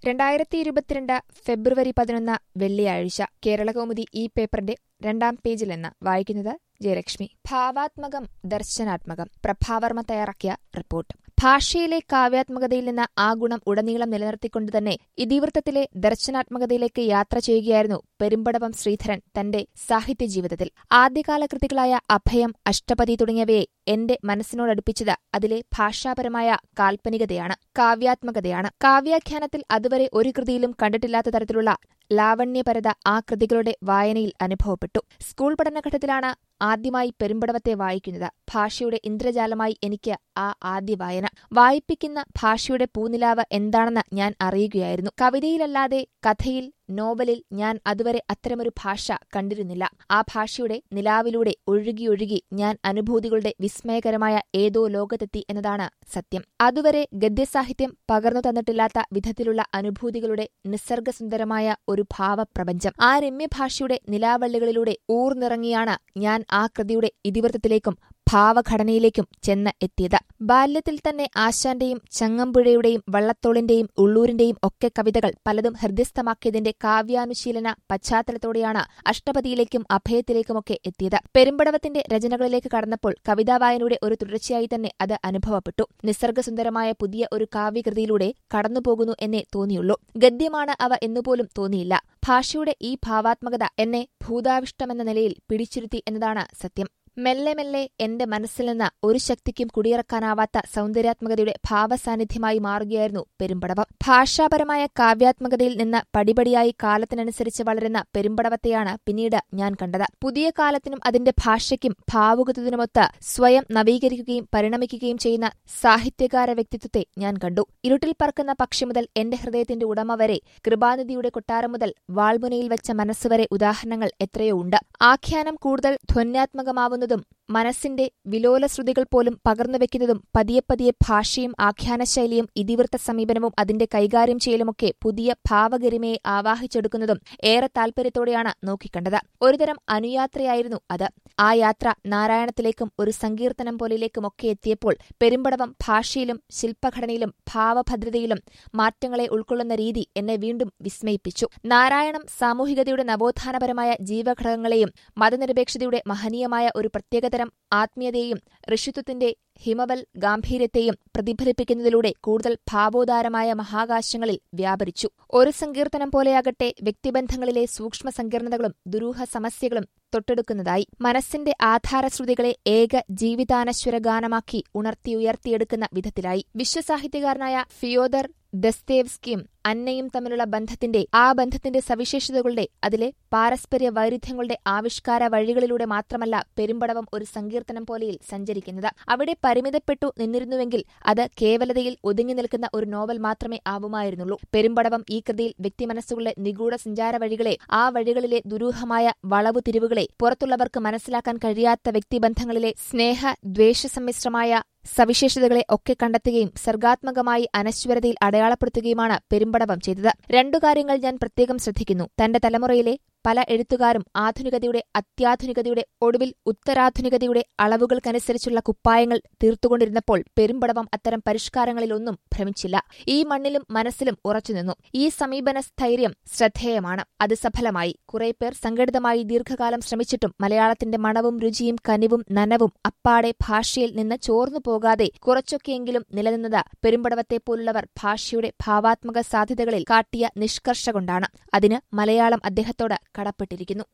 രണ്ടായിരത്തി ഇരുപത്തിരണ്ട് ഫെബ്രുവരി പതിനൊന്ന് വെള്ളിയാഴ്ച കേരളകൗമുദി ഈ പേപ്പറിന്റെ രണ്ടാം പേജിൽ നിന്ന് വായിക്കുന്നത് ജയലക്ഷ്മി ഭാവാത്മകം ദർശനാത്മകം പ്രഭാവർമ്മ തയ്യാറാക്കിയ റിപ്പോർട്ട് ഭാഷയിലെ കാവ്യാത്മകതയിൽ നിന്ന് ആ ഗുണം ഉടനീളം നിലനിർത്തിക്കൊണ്ട് തന്നെ ഇതിവൃത്തത്തിലെ ദർശനാത്മകതയിലേക്ക് യാത്ര ചെയ്യുകയായിരുന്നു പെരുമ്പടവം ശ്രീധരൻ തന്റെ സാഹിത്യ ജീവിതത്തിൽ ആദ്യകാല കൃതികളായ അഭയം അഷ്ടപതി തുടങ്ങിയവയെ എന്റെ മനസ്സിനോടടുപ്പിച്ചത് അതിലെ ഭാഷാപരമായ കാൽപ്പനികതയാണ് കാവ്യാത്മകതയാണ് കാവ്യാഖ്യാനത്തിൽ അതുവരെ ഒരു കൃതിയിലും കണ്ടിട്ടില്ലാത്ത തരത്തിലുള്ള ലാവണ്യപരത ആ കൃതികളുടെ വായനയിൽ അനുഭവപ്പെട്ടു സ്കൂൾ പഠനഘട്ടത്തിലാണ് ആദ്യമായി പെരുമ്പടവത്തെ വായിക്കുന്നത് ഭാഷയുടെ ഇന്ദ്രജാലമായി എനിക്ക് ആ ആദ്യ വായന വായിപ്പിക്കുന്ന ഭാഷയുടെ പൂനിലാവ് എന്താണെന്ന് ഞാൻ അറിയുകയായിരുന്നു കവിതയിലല്ലാതെ കഥയിൽ നോവലിൽ ഞാൻ അതുവരെ അത്തരമൊരു ഭാഷ കണ്ടിരുന്നില്ല ആ ഭാഷയുടെ നിലാവിലൂടെ ഒഴുകിയൊഴുകി ഞാൻ അനുഭൂതികളുടെ വിസ്മയകരമായ ഏതോ ലോകത്തെത്തി എന്നതാണ് സത്യം അതുവരെ ഗദ്യസാഹിത്യം പകർന്നു തന്നിട്ടില്ലാത്ത വിധത്തിലുള്ള അനുഭൂതികളുടെ നിസ്സർഗസുന്ദരമായ ഒരു ഭാവപ്രപഞ്ചം ആ രമ്യഭാഷയുടെ നിലാവള്ളികളിലൂടെ ഊർന്നിറങ്ങിയാണ് ഞാൻ ആ കൃതിയുടെ ഇതിവൃത്തത്തിലേക്കും ഭാവഘടനയിലേക്കും ചെന്ന് എത്തിയത് ബാല്യത്തിൽ തന്നെ ആശാന്റെയും ചങ്ങമ്പുഴയുടെയും വള്ളത്തോളിന്റെയും ഉള്ളൂരിന്റെയും ഒക്കെ കവിതകൾ പലതും ഹൃദ്യസ്ഥമാക്കിയതിന്റെ കാവ്യാനുശീലന പശ്ചാത്തലത്തോടെയാണ് അഷ്ടപതിയിലേക്കും അഭയത്തിലേക്കുമൊക്കെ എത്തിയത് പെരുമ്പടവത്തിന്റെ രചനകളിലേക്ക് കടന്നപ്പോൾ കവിതാവായനയുടെ ഒരു തുടർച്ചയായി തന്നെ അത് അനുഭവപ്പെട്ടു നിസ്സർഗസുന്ദരമായ പുതിയ ഒരു കാവ്യകൃതിയിലൂടെ കടന്നുപോകുന്നു എന്നേ തോന്നിയുള്ളൂ ഗദ്യമാണ് അവ എന്നുപോലും തോന്നിയില്ല ഭാഷയുടെ ഈ ഭാവാത്മകത എന്നെ ഭൂതാവിഷ്ടമെന്ന നിലയിൽ പിടിച്ചിരുത്തി എന്നതാണ് സത്യം മെല്ലെ മെല്ലെ എന്റെ മനസ്സിൽ നിന്ന് ഒരു ശക്തിക്കും കുടിയിറക്കാനാവാത്ത സൗന്ദര്യാത്മകതയുടെ ഭാവസാന്നിധ്യമായി മാറുകയായിരുന്നു പെരുമ്പടവം ഭാഷാപരമായ കാവ്യാത്മകതയിൽ നിന്ന് പടിപടിയായി കാലത്തിനനുസരിച്ച് വളരുന്ന പെരുമ്പടവത്തെയാണ് പിന്നീട് ഞാൻ കണ്ടത് പുതിയ കാലത്തിനും അതിന്റെ ഭാഷയ്ക്കും ഭാവുകത്വത്തിനുമൊത്ത് സ്വയം നവീകരിക്കുകയും പരിണമിക്കുകയും ചെയ്യുന്ന സാഹിത്യകാര വ്യക്തിത്വത്തെ ഞാൻ കണ്ടു ഇരുട്ടിൽ പറക്കുന്ന പക്ഷി മുതൽ എന്റെ ഹൃദയത്തിന്റെ ഉടമ വരെ കൃപാനിധിയുടെ കൊട്ടാരം മുതൽ വാൾമുനയിൽ വെച്ച മനസ്സുവരെ ഉദാഹരണങ്ങൾ എത്രയോ ഉണ്ട് ആഖ്യാനം കൂടുതൽ ധ്വന്യാത്മകമാവുന്നതും മനസ്സിന്റെ വിലോലശ്രുതികൾ പോലും പകർന്നുവെക്കുന്നതും പതിയെ പതിയെ ഭാഷയും ആഖ്യാനശൈലിയും ഇതിവൃത്ത സമീപനവും അതിന്റെ കൈകാര്യം ചെയ്യലുമൊക്കെ പുതിയ ഭാവഗരിമയെ ആവാഹിച്ചെടുക്കുന്നതും ഏറെ താൽപര്യത്തോടെയാണ് നോക്കിക്കണ്ടത് ഒരുതരം അനുയാത്രയായിരുന്നു അത് ആ യാത്ര നാരായണത്തിലേക്കും ഒരു സങ്കീർത്തനം പോലിലേക്കുമൊക്കെ എത്തിയപ്പോൾ പെരുമ്പടവം ഭാഷയിലും ശില്പഘടനയിലും ഭാവഭദ്രതയിലും മാറ്റങ്ങളെ ഉൾക്കൊള്ളുന്ന രീതി എന്നെ വീണ്ടും വിസ്മയിപ്പിച്ചു നാരായണം സാമൂഹികതയുടെ നവോത്ഥാനപരമായ ജീവഘടകങ്ങളെയും മതനിരപേക്ഷതയുടെ മഹനീയമായ ഒരു പ്രത്യേകതരം ആത്മീയതയെയും ഋഷിത്വത്തിന്റെ ഹിമവൽ ഗാംഭീര്യത്തെയും പ്രതിഫലിപ്പിക്കുന്നതിലൂടെ കൂടുതൽ ഭാവോദാരമായ മഹാകാശങ്ങളിൽ വ്യാപരിച്ചു ഒരു സങ്കീർത്തനം പോലെയാകട്ടെ വ്യക്തിബന്ധങ്ങളിലെ സൂക്ഷ്മ സങ്കീർണതകളും ദുരൂഹ സമസ്യകളും തൊട്ടെടുക്കുന്നതായി മനസ്സിന്റെ ആധാരശ്രുതികളെ ഏക ജീവിതാനശ്വര ഗാനമാക്കി ഉണർത്തിയുയർത്തിയെടുക്കുന്ന വിധത്തിലായി വിശ്വസാഹിത്യകാരനായ ഫിയോദർ ദസ്തേവ്സ്കിയും അന്നയും തമ്മിലുള്ള ബന്ധത്തിന്റെ ആ ബന്ധത്തിന്റെ സവിശേഷതകളുടെ അതിലെ പാരസ്പര്യ വൈരുദ്ധ്യങ്ങളുടെ ആവിഷ്കാര വഴികളിലൂടെ മാത്രമല്ല പെരുമ്പടവം ഒരു സങ്കീർത്തനം പോലെയിൽ സഞ്ചരിക്കുന്നത് അവിടെ പരിമിതപ്പെട്ടു നിന്നിരുന്നുവെങ്കിൽ അത് കേവലതയിൽ ഒതുങ്ങി നിൽക്കുന്ന ഒരു നോവൽ മാത്രമേ ആവുമായിരുന്നുള്ളൂ പെരുമ്പടവം ഈ കൃതിയിൽ വ്യക്തിമനസ്സുകളുടെ നിഗൂഢ സഞ്ചാര വഴികളെ ആ വഴികളിലെ ദുരൂഹമായ വളവു തിരിവുകളെ പുറത്തുള്ളവർക്ക് മനസ്സിലാക്കാൻ കഴിയാത്ത വ്യക്തിബന്ധങ്ങളിലെ സ്നേഹ ദ്വേഷ സമ്മിശ്രമായ സവിശേഷതകളെ ഒക്കെ കണ്ടെത്തുകയും സർഗാത്മകമായി അനശ്വരതയിൽ അടയാളപ്പെടുത്തുകയുമാണ് പെരുമ്പടവം ചെയ്തത് രണ്ടു കാര്യങ്ങൾ ഞാൻ പ്രത്യേകം ശ്രദ്ധിക്കുന്നു തന്റെ തലമുറയിലെ പല എഴുത്തുകാരും ആധുനികതയുടെ അത്യാധുനികതയുടെ ഒടുവിൽ ഉത്തരാധുനികതയുടെ അളവുകൾക്കനുസരിച്ചുള്ള കുപ്പായങ്ങൾ തീർത്തുകൊണ്ടിരുന്നപ്പോൾ പെരുമ്പടവം അത്തരം പരിഷ്കാരങ്ങളിലൊന്നും ഭ്രമിച്ചില്ല ഈ മണ്ണിലും മനസ്സിലും ഉറച്ചുനിന്നു ഈ സമീപന സ്ഥൈര്യം ശ്രദ്ധേയമാണ് അത് സഫലമായി കുറെ പേർ സംഘടിതമായി ദീർഘകാലം ശ്രമിച്ചിട്ടും മലയാളത്തിന്റെ മണവും രുചിയും കനിവും നനവും അപ്പാടെ ഭാഷയിൽ നിന്ന് ചോർന്നു പോകാതെ കുറച്ചൊക്കെയെങ്കിലും നിലനിന്നത് പെരുമ്പടവത്തെപ്പോലുള്ളവർ ഭാഷയുടെ ഭാവാത്മക സാധ്യതകളിൽ കാട്ടിയ നിഷ്കർഷ കൊണ്ടാണ് അതിന് മലയാളം അദ്ദേഹത്തോട് കടപ്പെട്ടിരിക്കുന്നു